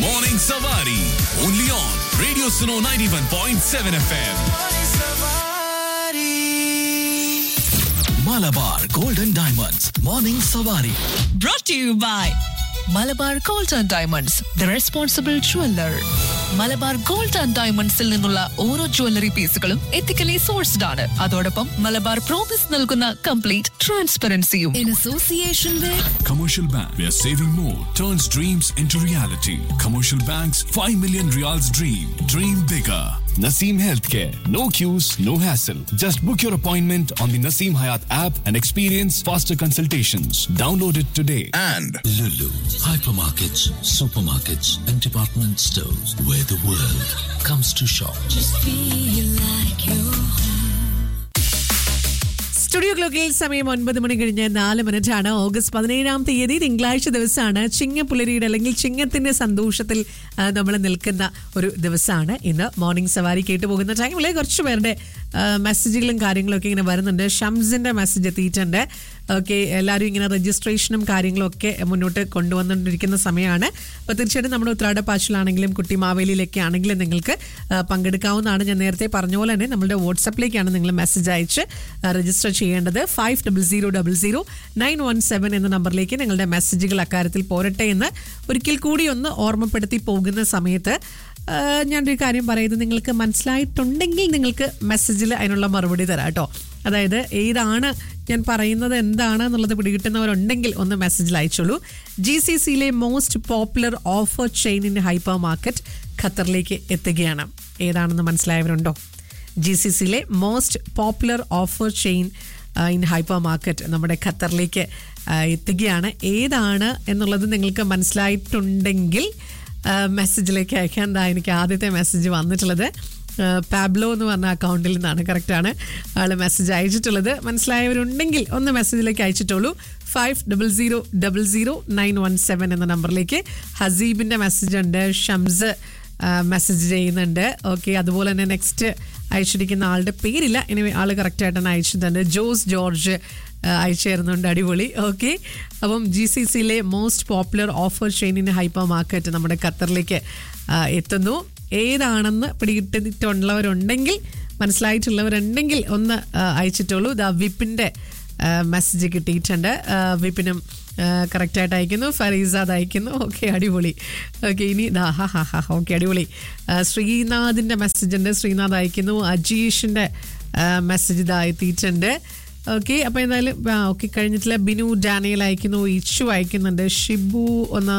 Morning Savari. Only on Radio Suno 91.7 FM. Malabar Golden Diamonds. Morning Savari. brought to you by Malabar gold and diamonds the responsible jeweller Malabar gold and ഡയമണ്ട്സിൽ നിന്നുള്ള ഓരോ jewellery പീസുകളും ethically sourced ആണ് അതോടൊപ്പം Malabar promise നൽകുന്ന complete ട്രാൻസ്പെറൻസിയും in association Commercial Bank, where saving more turns dreams into reality. Commercial Bank's 5 million reals dream. Dream bigger. Naseem Healthcare. No queues, no hassle. Just book your appointment on the Naseem Hayat app and experience faster consultations. Download it today. and Lulu, hypermarkets, supermarkets, and department stores where the world comes to shop. Studio ക്ലോക്കിൽ സമയം ഒൻപത് മണി കഴിഞ്ഞ് നാല് minute ആണ് August പതിനേഴാം തീയതി തിങ്കളാഴ്ച ദിവസമാണ് ചിങ്ങപ്പുലരിയുടെ അല്ലെങ്കിൽ ചിങ്ങത്തിന്റെ സന്തോഷത്തിൽ നമ്മൾ നിൽക്കുന്ന ഒരു ദിവസമാണ് ഇന്ന് മോർണിംഗ് സവാരി കേട്ടു പോകുന്ന ടൈമിൽ കുറച്ച് പേരുടെ ആ, മെസ്സേജുകളും കാര്യങ്ങളും ഒക്കെ ഇങ്ങനെ വരുന്നുണ്ട് ഷംസിന്റെ മെസ്സേജ് എത്തിയിട്ടുണ്ട് ഓക്കെ എല്ലാവരും ഇങ്ങനെ രജിസ്ട്രേഷനും കാര്യങ്ങളും ഒക്കെ മുന്നോട്ട് കൊണ്ടുവന്നുകൊണ്ടിരിക്കുന്ന സമയമാണ് അപ്പോൾ തീർച്ചയായിട്ടും നമ്മുടെ ഉത്രാടപ്പാച്ചിലാണെങ്കിലും കുട്ടിമാവേലിയിലൊക്കെ ആണെങ്കിലും നിങ്ങൾക്ക് ആ, പങ്കെടുക്കാവുന്നതാണ് ഞാൻ നേരത്തെ പറഞ്ഞ പോലെ തന്നെ നമ്മുടെ വാട്സപ്പിലേക്കാണ് നിങ്ങൾ മെസ്സേജ് അയച്ച് രജിസ്റ്റർ ചെയ്യേണ്ടത് five double zero double zero nine one seven എന്ന നമ്പറിലേക്ക് നിങ്ങളുടെ മെസ്സേജുകൾ അക്കാര്യത്തിൽ പോരട്ടെ എന്ന് ഒരിക്കൽ കൂടി ഒന്ന് ഓർമ്മപ്പെടുത്തി പോകുന്ന സമയത്ത് ആ, ഞാനൊരു കാര്യം പറയുന്നത് നിങ്ങൾക്ക് മനസ്സിലായിട്ടുണ്ടെങ്കിൽ നിങ്ങൾക്ക് മെസ്സേജിൽ അതിനുള്ള മറുപടി തരാം കേട്ടോ അതായത് ഏതാണ് ഞാൻ പറയുന്നത് എന്താണ് എന്നുള്ളത് പിടികിട്ടുന്നവരുണ്ടെങ്കിൽ ഒന്ന് മെസ്സേജിൽ അയച്ചോളൂ ജി സി സിയിലെ most popular offer chain in hypermarket ഖത്തറിലേക്ക് എത്തുകയാണ് ഏതാണെന്ന് മനസ്സിലായവരുണ്ടോ ജി സി സിയിലെ most popular offer chain in hypermarket നമ്മുടെ ഖത്തറിലേക്ക് ആ, എത്തുകയാണ് ഏതാണ് എന്നുള്ളത് നിങ്ങൾക്ക് മനസ്സിലായിട്ടുണ്ടെങ്കിൽ ആ, മെസ്സേജിലേക്ക് അയക്കാൻ എന്താ എനിക്ക് ആദ്യത്തെ മെസ്സേജ് വന്നിട്ടുള്ളത് ആ, പാബ്ലോ എന്ന് പറഞ്ഞ അക്കൗണ്ടിൽ നിന്നാണ് കറക്റ്റാണ് ആൾ മെസ്സേജ് അയച്ചിട്ടുള്ളത് മനസ്സിലായവരുണ്ടെങ്കിൽ ഒന്ന് മെസ്സേജിലേക്ക് അയച്ചിട്ടുള്ളൂ five double zero double zero nine one seven എന്ന നമ്പറിലേക്ക് ഹസീബിൻ്റെ മെസ്സേജ് ഉണ്ട് ഷംസ് മെസ്സേജ് ചെയ്യുന്നുണ്ട് ഓക്കെ അതുപോലെ തന്നെ നെക്സ്റ്റ് അയച്ചിരിക്കുന്ന ആളുടെ പേരില്ല ഇനി ആൾ കറക്റ്റായിട്ട് തന്നെ അയച്ചിട്ടുണ്ട് ജോസ് ജോർജ് ആ, അയച്ചു തരുന്നുണ്ട് അടിപൊളി ഓക്കെ അപ്പം ജി സി സിയിലെ മോസ്റ്റ് പോപ്പുലർ ഓഫർ ചെയിനിന് ഹൈപ്പർ മാർക്കറ്റ് നമ്മുടെ ഖത്തറിലേക്ക് ആ, എത്തുന്നു ഏതാണെന്ന് പിടികിട്ടിട്ടുള്ളവരുണ്ടെങ്കിൽ മനസ്സിലായിട്ടുള്ളവരുണ്ടെങ്കിൽ ഒന്ന് ആ, അയച്ചിട്ടുള്ളൂ ദ വിപ്പിൻ്റെ മെസ്സേജ് കിട്ടിയിട്ടുണ്ട് ആ, വിപ്പിനും കറക്റ്റായിട്ട് അയക്കുന്നു ഫരീസാദ് അയക്കുന്നു ഓക്കെ അടിപൊളി ഓക്കെ ഇനി ദാ ഹാ ഹാ ഹാ ഓക്കെ അടിപൊളി ആ, ശ്രീനാഥിൻ്റെ മെസ്സേജ് ഉണ്ട് ശ്രീനാഥ് അയക്കുന്നു അജീഷിൻ്റെ മെസ്സേജ് ഇതാ എത്തിയിട്ടുണ്ട് ഓക്കെ അപ്പോൾ എന്തായാലും ഓക്കെ കഴിഞ്ഞിട്ടില്ല ബിനു ഡാനിയൽ അയക്കുന്നു ഇച്ചു അയക്കുന്നുണ്ട് ഷിബു ഒന്ന്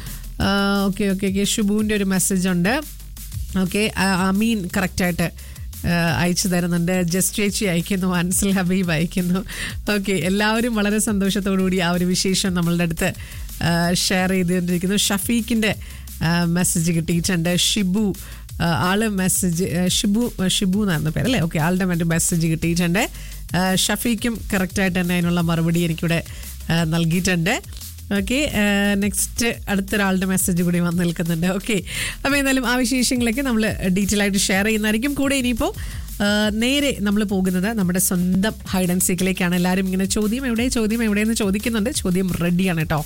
ഓക്കെ ഓക്കെ ഓക്കെ ഷിബുവിൻ്റെ ഒരു മെസ്സേജ് ഉണ്ട് ഓക്കെ അമീൻ കറക്റ്റായിട്ട് അയച്ചു തരുന്നുണ്ട് ജസ്റ്റ് ചേച്ചി അയക്കുന്നു അൻസൽ ഹബീബ് അയക്കുന്നു ഓക്കെ എല്ലാവരും വളരെ സന്തോഷത്തോടു കൂടി ആ ഒരു വിശേഷം നമ്മളുടെ അടുത്ത് ഷെയർ ചെയ്തുകൊണ്ടിരിക്കുന്നു ഷഫീഖിൻ്റെ മെസ്സേജ് കിട്ടിയിട്ടുണ്ട് ഷിബു ആ, ആള് മെസ്സേജ് ആ, ഷിബു ആ, ഷിബു എന്നായിരുന്നു പേര് അല്ലേ ഓക്കെ ആളുടെ മറ്റു മെസ്സേജ് കിട്ടിയിട്ടുണ്ട് ആ, ഷഫീഖും കറക്റ്റായിട്ട് തന്നെ അതിനുള്ള മറുപടി എനിക്കിവിടെ ആ, നൽകിയിട്ടുണ്ട് ഓക്കെ നെക്സ്റ്റ് അടുത്തൊരാളുടെ മെസ്സേജ് കൂടി വന്ന് നിൽക്കുന്നുണ്ട് ഓക്കെ അപ്പോൾ എന്തായാലും ആ വിശേഷങ്ങളൊക്കെ നമ്മൾ ഡീറ്റെയിൽ ആയിട്ട് ഷെയർ ചെയ്യുന്നതായിരിക്കും കൂടെ ഇനിയിപ്പോൾ നേരെ നമ്മൾ പോകുന്നത് നമ്മുടെ സ്വന്തം ഹൈഡ് ആൻഡ് സീക്കിലേക്കാണ് എല്ലാവരും ഇങ്ങനെ ചോദ്യം എവിടെ ചോദ്യം എവിടെയെന്ന് ചോദിക്കുന്നുണ്ട് ചോദ്യം റെഡിയാണ് കേട്ടോ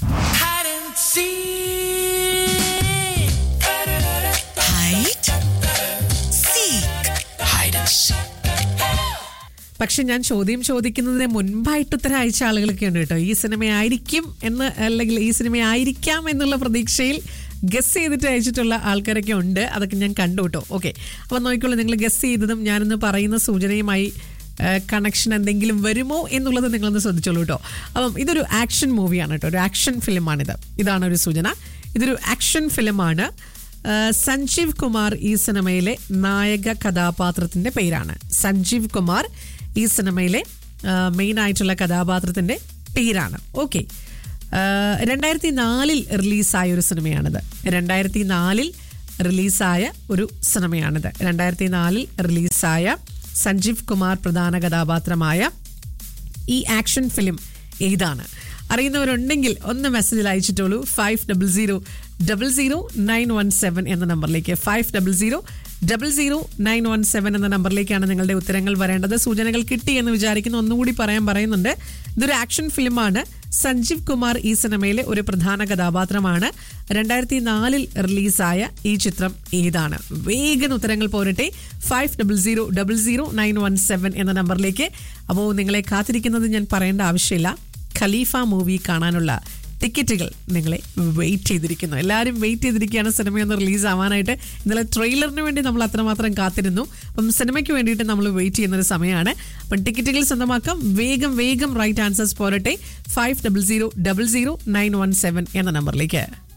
Hide and seek. പക്ഷെ ഞാൻ ചോദ്യം ചോദിക്കുന്നതിന് മുൻപായിട്ട് ഉത്തരം അയച്ച ആളുകളൊക്കെ ഉണ്ട് കേട്ടോ ഈ സിനിമ ആയിരിക്കും എന്ന് അല്ലെങ്കിൽ ഈ സിനിമ ആയിരിക്കാം എന്നുള്ള പ്രതീക്ഷയിൽ ഗസ് ചെയ്തിട്ട് അയച്ചിട്ടുള്ള ആൾക്കാരൊക്കെ ഉണ്ട് അതൊക്കെ ഞാൻ കണ്ടു കേട്ടോ ഓക്കെ അപ്പം നോക്കിക്കോളൂ നിങ്ങൾ ഗസ് ചെയ്തതും ഞാനൊന്ന് പറയുന്ന സൂചനയുമായി കണക്ഷൻ എന്തെങ്കിലും വരുമോ എന്നുള്ളത് നിങ്ങളൊന്ന് ശ്രദ്ധിച്ചോളൂ കേട്ടോ അപ്പം ഇതൊരു ആക്ഷൻ മൂവിയാണ് കേട്ടോ ഒരു ആക്ഷൻ ഫിലിമാണിത് ഇതാണ് ഒരു സൂചന ഇതൊരു ആക്ഷൻ ഫിലിമാണ് ആ, സഞ്ജീവ് കുമാർ ഈ സിനിമയിലെ നായക കഥാപാത്രത്തിന്റെ പേരാണ് സഞ്ജീവ് കുമാർ ഈ സിനിമയിലെ മെയിൻ ആയിട്ടുള്ള കഥാപാത്രത്തിന്റെ പേരാണ് ഓക്കെ രണ്ടായിരത്തി നാലിൽ റിലീസായ ഒരു സിനിമയാണിത് രണ്ടായിരത്തി നാലിൽ റിലീസായ ഒരു സിനിമയാണിത് രണ്ടായിരത്തി നാലിൽ റിലീസായ സഞ്ജീവ് കുമാർ പ്രധാന കഥാപാത്രമായ ഈ ആക്ഷൻ ഫിലിം ഏതാണ് അറിയുന്നവരുണ്ടെങ്കിൽ ഒന്ന് മെസ്സേജിൽ അയച്ചിട്ടുള്ളൂ five double zero double zero nine one seven എന്ന നമ്പറിലേക്ക് five double zero double zero nine one seven എന്ന നമ്പറിലേക്കാണ് നിങ്ങളുടെ ഉത്തരങ്ങൾ വരേണ്ടത് സൂചനകൾ കിട്ടി എന്ന് വിചാരിക്കുന്നു ഒന്നുകൂടി പറയാൻ പറയുന്നുണ്ട് ഇതൊരു ആക്ഷൻ ഫിലിമാണ് സഞ്ജീവ് കുമാർ ഈ സിനിമയിലെ ഒരു പ്രധാന കഥാപാത്രമാണ് രണ്ടായിരത്തി നാലിൽ റിലീസായ ഈ ചിത്രം ഏതാണ് വേഗം ഉത്തരങ്ങൾ പോരട്ടെ five double zero double zero nine one seven എന്ന നമ്പറിലേക്ക് അപ്പോൾ നിങ്ങളെ കാത്തിരിക്കുന്നത് ഞാൻ പറയേണ്ട ആവശ്യമില്ല ഖലീഫ മൂവി കാണാനുള്ള ടിക്കറ്റുകൾ നിങ്ങളെ വെയിറ്റ് ചെയ്തിരിക്കുന്നു എല്ലാവരും വെയിറ്റ് ചെയ്തിരിക്കുകയാണ് സിനിമയൊന്ന് റിലീസ് ആവാനായിട്ട് ഇന്നലെ ട്രെയിലറിന് വേണ്ടി നമ്മൾ അത്രമാത്രം കാത്തിരുന്നു അപ്പം സിനിമയ്ക്ക് വേണ്ടിയിട്ട് നമ്മൾ വെയിറ്റ് ചെയ്യുന്ന ഒരു സമയമാണ് അപ്പം ടിക്കറ്റുകൾ സ്വന്തമാക്കാം വേഗം വേഗം റൈറ്റ് ആൻസേഴ്സ് പോരട്ടെ five double zero double zero nine one seven എന്ന നമ്പറിലേക്ക്